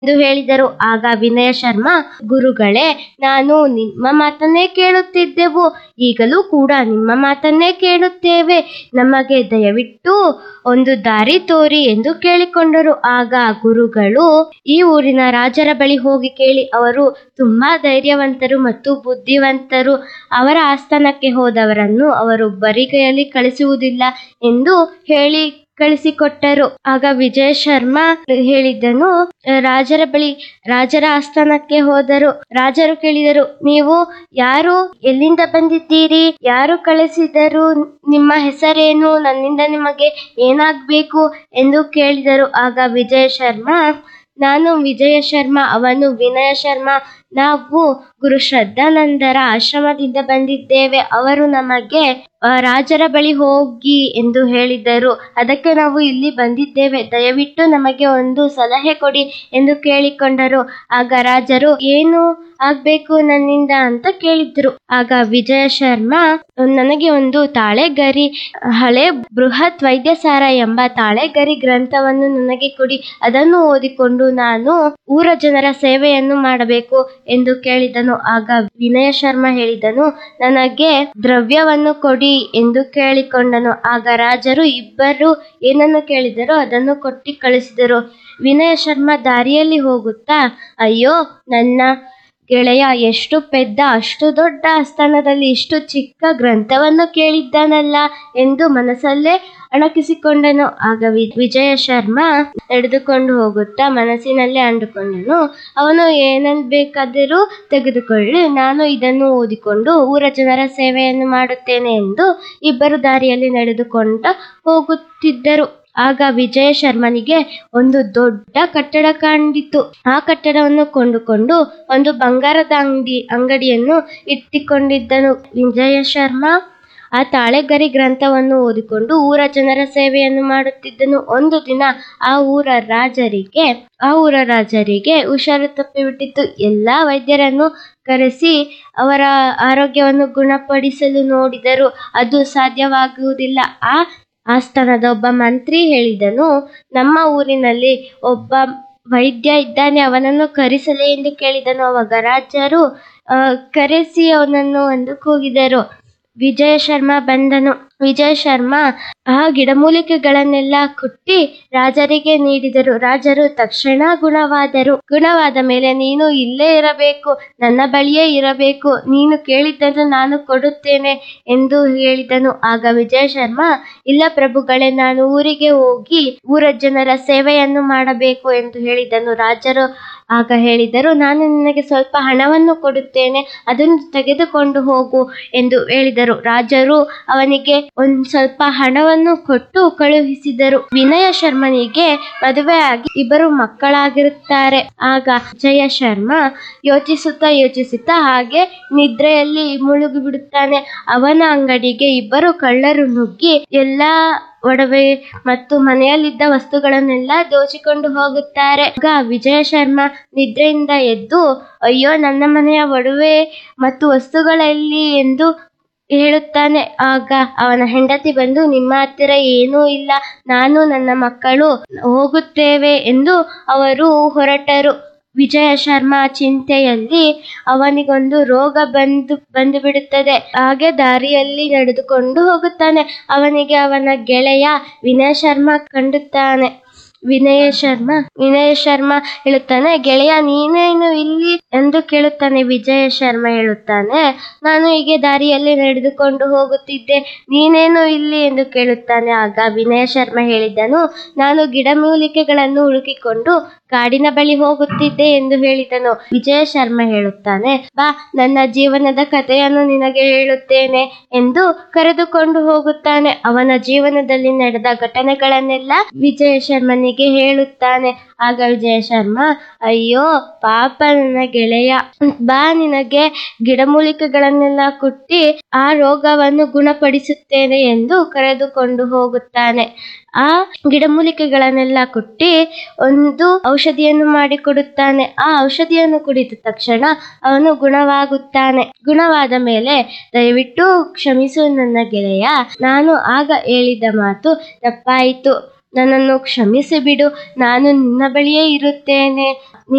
ಎಂದು ಹೇಳಿದರು ಆಗ ವಿನಯ ಶರ್ಮಾ ಗುರುಗಳೇ ನಾನು ನಿಮ್ಮ ಮಾತನ್ನೇ ಕೇಳುತ್ತಿದ್ದೆವು ಈಗಲೂ ಕೂಡ ನಿಮ್ಮ ಮಾತನ್ನೇ ಕೇಳುತ್ತೇವೆ ನಮಗೆ ದಯವಿಟ್ಟು ಒಂದು ದಾರಿ ತೋರಿ ಎಂದು ಕೇಳಿಕೊಂಡರು ಆಗ ಗುರುಗಳು ಈ ಊರಿನ ರಾಜರ ಬಳಿ ಹೋಗಿ ಕೇಳಿ ಅವರು ತುಂಬಾ ಧೈರ್ಯವಂತರು ಮತ್ತು ಬುದ್ಧಿವಂತರು ಅವರ ಆಸ್ಥಾನಕ್ಕೆ ಹೋದವರನ್ನು ಅವರು ಬರಿಗೈಯಲ್ಲಿ ಕಳಿಸುವುದಿಲ್ಲ ಎಂದು ಹೇಳಿ ಕಳಿಸಿಕೊಟ್ಟರು ಆಗ ವಿಜಯ ಶರ್ಮಾ ಹೇಳಿದ್ದನು ರಾಜರ ಬಳಿ ರಾಜರ ಆಸ್ಥಾನಕ್ಕೆ ಹೋದರು ರಾಜರು ಕೇಳಿದರು ನೀವು ಯಾರು ಎಲ್ಲಿಂದ ಬಂದಿದ್ದೀರಿ ಯಾರು ಕಳಿಸಿದರು ನಿಮ್ಮ ಹೆಸರೇನು ನನ್ನಿಂದ ನಿಮಗೆ ಏನಾಗಬೇಕು ಎಂದು ಕೇಳಿದರು ಆಗ ವಿಜಯ ಶರ್ಮಾ ನಾನು ವಿಜಯ ಶರ್ಮಾ ಅವನು ವಿನಯ ಶರ್ಮಾ ನಾವು ಗುರು ಶ್ರದ್ಧಾನಂದರ ಆಶ್ರಮದಿಂದ ಬಂದಿದ್ದೇವೆ ಅವರು ನಮಗೆ ಆ, ರಾಜರ ಬಳಿ ಹೋಗಿ ಎಂದು ಹೇಳಿದರು ಅದಕ್ಕೆ ನಾವು ಇಲ್ಲಿ ಬಂದಿದ್ದೇವೆ ದಯವಿಟ್ಟು ನಮಗೆ ಒಂದು ಸಲಹೆ ಕೊಡಿ ಎಂದು ಕೇಳಿಕೊಂಡರು ಆಗ ರಾಜರು ಏನು ಆಗ್ಬೇಕು ನನ್ನಿಂದ ಅಂತ ಕೇಳಿದ್ರು ಆಗ ವಿಜಯ ಶರ್ಮಾ ನನಗೆ ಒಂದು ತಾಳೆಗರಿ ಹಳೆ ಬೃಹತ್ ವೈದ್ಯಸಾರ ಎಂಬ ತಾಳೆಗರಿ ಗ್ರಂಥವನ್ನು ನನಗೆ ಕೊಡಿ ಅದನ್ನು ಓದಿಕೊಂಡು ನಾನು ಊರ ಜನರ ಸೇವೆಯನ್ನು ಮಾಡಬೇಕು ಎಂದು ಕೇಳಿದನು ಆಗ ವಿನಯ ಶರ್ಮಾ ಹೇಳಿದನು ನನಗೆ ದ್ರವ್ಯವನ್ನು ಕೊಡಿ ಎಂದು ಕೇಳಿಕೊಂಡನು ಆಗ ರಾಜರು ಇಬ್ಬರು ಏನನ್ನು ಕೇಳಿದರೋ ಅದನ್ನು ಕೊಟ್ಟಿ ಕಳಿಸಿದರು ವಿನಯ ಶರ್ಮಾ ದಾರಿಯಲ್ಲಿ ಹೋಗುತ್ತಾ ಅಯ್ಯೋ ನನ್ನ ಗೆಳೆಯ ಎಷ್ಟು ಪೆದ್ದ ಅಷ್ಟು ದೊಡ್ಡ ಆಸ್ಥಾನದಲ್ಲಿ ಇಷ್ಟು ಚಿಕ್ಕ ಗ್ರಂಥವನ್ನು ಕೇಳಿದ್ದಾನಲ್ಲ ಎಂದು ಮನಸ್ಸಲ್ಲೇ ಅಣಕಿಸಿಕೊಂಡನು ಆಗ ವಿ- ವಿಜಯ ಶರ್ಮಾ ನಡೆದುಕೊಂಡು ಹೋಗುತ್ತಾ ಮನಸ್ಸಿನಲ್ಲೇ ಅಂದುಕೊಂಡನು ಅವನು ಏನನ್ನು ಬೇಕಾದರೂ ತೆಗೆದುಕೊಳ್ಳಿ ನಾನು ಇದನ್ನು ಓದಿಕೊಂಡು ಊರ ಜನರ ಸೇವೆಯನ್ನು ಮಾಡುತ್ತೇನೆ ಎಂದು ಇಬ್ಬರು ದಾರಿಯಲ್ಲಿ ನಡೆದುಕೊಂಡ ಹೋಗುತ್ತಿದ್ದರು ಆಗ ವಿಜಯ ಶರ್ಮನಿಗೆ ಒಂದು ದೊಡ್ಡ ಕಟ್ಟಡ ಕಂಡಿತು ಆ ಕಟ್ಟಡವನ್ನು ಕೊಂಡುಕೊಂಡು ಒಂದು ಬಂಗಾರದ ಅಂಗಡಿ ಅಂಗಡಿಯನ್ನು ಇಟ್ಟಿಕೊಂಡಿದ್ದನು ವಿಜಯ ಶರ್ಮಾ ಆ ತಾಳೆಗರಿ ಗ್ರಂಥವನ್ನು ಓದಿಕೊಂಡು ಊರ ಜನರ ಸೇವೆಯನ್ನು ಮಾಡುತ್ತಿದ್ದನು ಒಂದು ದಿನ ಆ ಊರ ರಾಜರಿಗೆ ಆ ಊರ ರಾಜರಿಗೆ ಹುಷಾರು ತಪ್ಪಿಬಿಟ್ಟಿತ್ತು ಎಲ್ಲಾ ವೈದ್ಯರನ್ನು ಕರೆಸಿ ಅವರ ಆರೋಗ್ಯವನ್ನು ಗುಣಪಡಿಸಲು ನೋಡಿದರು ಅದು ಸಾಧ್ಯವಾಗುವುದಿಲ್ಲ ಆ ಆಸ್ಥಾನದ ಒಬ್ಬ ಮಂತ್ರಿ ಹೇಳಿದನು ನಮ್ಮ ಊರಿನಲ್ಲಿ ಒಬ್ಬ ವೈದ್ಯ ಇದ್ದಾನೆ ಅವನನ್ನು ಕರೆಸಲೇ ಎಂದು ಕೇಳಿದನು ಅವಾಗ ರಾಜರು ಆ, ಕರೆಸಿ ಅವನನ್ನು ಒಂದು ಕೂಗಿದರು ವಿಜಯ ಶರ್ಮಾ ಬಂದನು ವಿಜಯ ಶರ್ಮಾ ಆ ಗಿಡಮೂಲಿಕೆಗಳನ್ನೆಲ್ಲ ಕುಟ್ಟಿ ರಾಜರಿಗೆ ನೀಡಿದರು ರಾಜರು ತಕ್ಷಣ ಗುಣವಾದರು ಗುಣವಾದ ಮೇಲೆ ನೀನು ಇಲ್ಲೇ ಇರಬೇಕು ನನ್ನ ಬಳಿಯೇ ಇರಬೇಕು ನೀನು ಕೇಳಿದ್ದನ್ನು ನಾನು ಕೊಡುತ್ತೇನೆ ಎಂದು ಹೇಳಿದನು ಆಗ ವಿಜಯ ಶರ್ಮಾ ಇಲ್ಲ ಪ್ರಭುಗಳೇ ನಾನು ಊರಿಗೆ ಹೋಗಿ ಊರ ಜನರ ಸೇವೆಯನ್ನು ಮಾಡಬೇಕು ಎಂದು ಹೇಳಿದನು ರಾಜರು ಆಗ ಹೇಳಿದರು ನಾನು ನಿನಗೆ ಸ್ವಲ್ಪ ಹಣವನ್ನು ಕೊಡುತ್ತೇನೆ ಅದನ್ನು ತೆಗೆದುಕೊಂಡು ಹೋಗು ಎಂದು ಹೇಳಿದರು ರಾಜರು ಅವನಿಗೆ ಒಂದು ಸ್ವಲ್ಪ ಹಣವನ್ನು ಕೊಟ್ಟು ಕಳುಹಿಸಿದರು ವಿನಯ ಶರ್ಮನಿಗೆ ಮದುವೆ ಆಗಿ ಇಬ್ಬರು ಮಕ್ಕಳಾಗಿರುತ್ತಾರೆ ಆಗ ಜಯ ಶರ್ಮಾ ಯೋಚಿಸುತ್ತಾ ಯೋಚಿಸುತ್ತಾ ಹಾಗೆ ನಿದ್ರೆಯಲ್ಲಿ ಮುಳುಗಿ ಬಿಡುತ್ತಾನೆ ಅವನ ಅಂಗಡಿಗೆ ಇಬ್ಬರು ಕಳ್ಳರು ನುಗ್ಗಿ ಎಲ್ಲಾ ಒಡವೆ ಮತ್ತು ಮನೆಯಲ್ಲಿದ್ದ ವಸ್ತುಗಳನ್ನೆಲ್ಲ ದೋಚಿಕೊಂಡು ಹೋಗುತ್ತಾರೆ ಆಗ ವಿಜಯ ಶರ್ಮಾ ನಿದ್ರೆಯಿಂದ ಎದ್ದು ಅಯ್ಯೋ ನನ್ನ ಮನೆಯ ಒಡವೆ ಮತ್ತು ವಸ್ತುಗಳಲ್ಲಿ ಎಂದು ಹೇಳುತ್ತಾನೆ ಆಗ ಅವನ ಹೆಂಡತಿ ಬಂದು ನಿಮ್ಮ ಹತ್ತಿರ ಏನೂ ಇಲ್ಲ ನಾನು ನನ್ನ ಮಕ್ಕಳು ಹೋಗುತ್ತೇವೆ ಎಂದು ಅವರು ಹೊರಟರು ವಿಜಯ ಶರ್ಮಾ ಚಿಂತೆಯಲ್ಲಿ ಅವನಿಗೊಂದು ರೋಗ ಬಂದು ಬಂದು ಬಿಡುತ್ತದೆ ಹಾಗೆ ದಾರಿಯಲ್ಲಿ ನಡೆದುಕೊಂಡು ಹೋಗುತ್ತಾನೆ ಅವನಿಗೆ ಅವನ ಗೆಳೆಯ ವಿನಯ ಶರ್ಮಾ ಕಂಡುತ್ತಾನೆ ವಿನಯ ಶರ್ಮಾ ವಿನಯ ಶರ್ಮಾ ಹೇಳುತ್ತಾನೆ ಗೆಳೆಯ ನೀನೇನು ಇಲ್ಲಿ ಎಂದು ಕೇಳುತ್ತಾನೆ ವಿಜಯ ಶರ್ಮಾ ಹೇಳುತ್ತಾನೆ ನಾನು ಹೀಗೆ ದಾರಿಯಲ್ಲಿ ನಡೆದುಕೊಂಡು ಹೋಗುತ್ತಿದ್ದೆ ನೀನೇನು ಇಲ್ಲಿ ಎಂದು ಕೇಳುತ್ತಾನೆ ಆಗ ವಿನಯ ಶರ್ಮಾ ಹೇಳಿದನು ನಾನು ಗಿಡಮೂಲಿಕೆಗಳನ್ನು ಹುಡುಕಿಕೊಂಡು ಕಾಡಿನ ಬಳಿ ಹೋಗುತ್ತಿದ್ದೆ ಎಂದು ಹೇಳಿದನು ವಿಜಯ ಶರ್ಮಾ ಹೇಳುತ್ತಾನೆ ಬಾ ನನ್ನ ಜೀವನದ ಕಥೆಯನ್ನು ನಿನಗೆ ಹೇಳುತ್ತೇನೆ ಎಂದು ಕರೆದುಕೊಂಡು ಹೋಗುತ್ತಾನೆ ಅವನ ಜೀವನದಲ್ಲಿ ನಡೆದ ಘಟನೆಗಳನ್ನೆಲ್ಲ ವಿಜಯ ಶರ್ಮನಿಗೆ ಹೇಳುತ್ತಾನೆ ಆಗ ವಿಜಯ ಶರ್ಮಾ ಅಯ್ಯೋ ಪಾಪ ನನ್ನ ಗೆಳೆಯ ಬಾ ನಿನಗೆ ಗಿಡಮೂಲಿಕೆಗಳನ್ನೆಲ್ಲ ಕುಟ್ಟಿ ಆ ರೋಗವನ್ನು ಗುಣಪಡಿಸುತ್ತೇನೆ ಎಂದು ಕರೆದುಕೊಂಡು ಹೋಗುತ್ತಾನೆ ಆ ಗಿಡಮೂಲಿಕೆಗಳನ್ನೆಲ್ಲ ಕುಟ್ಟಿ ಒಂದು ಔಷಧಿಯನ್ನು ಮಾಡಿಕೊಡುತ್ತಾನೆ ಆ ಔಷಧಿಯನ್ನು ಕುಡಿದ ತಕ್ಷಣ ಅವನು ಗುಣವಾಗುತ್ತಾನೆ ಗುಣವಾದ ಮೇಲೆ ದಯವಿಟ್ಟು ಕ್ಷಮಿಸು ನನ್ನ ಗೆಳೆಯ ನಾನು ಆಗ ಹೇಳಿದ ಮಾತು ತಪ್ಪಾಯಿತು ನನ್ನನ್ನು ಕ್ಷಮಿಸಿ ಬಿಡು ನಾನು ನಿನ್ನ ಬಳಿಯೇ ಇರುತ್ತೇನೆ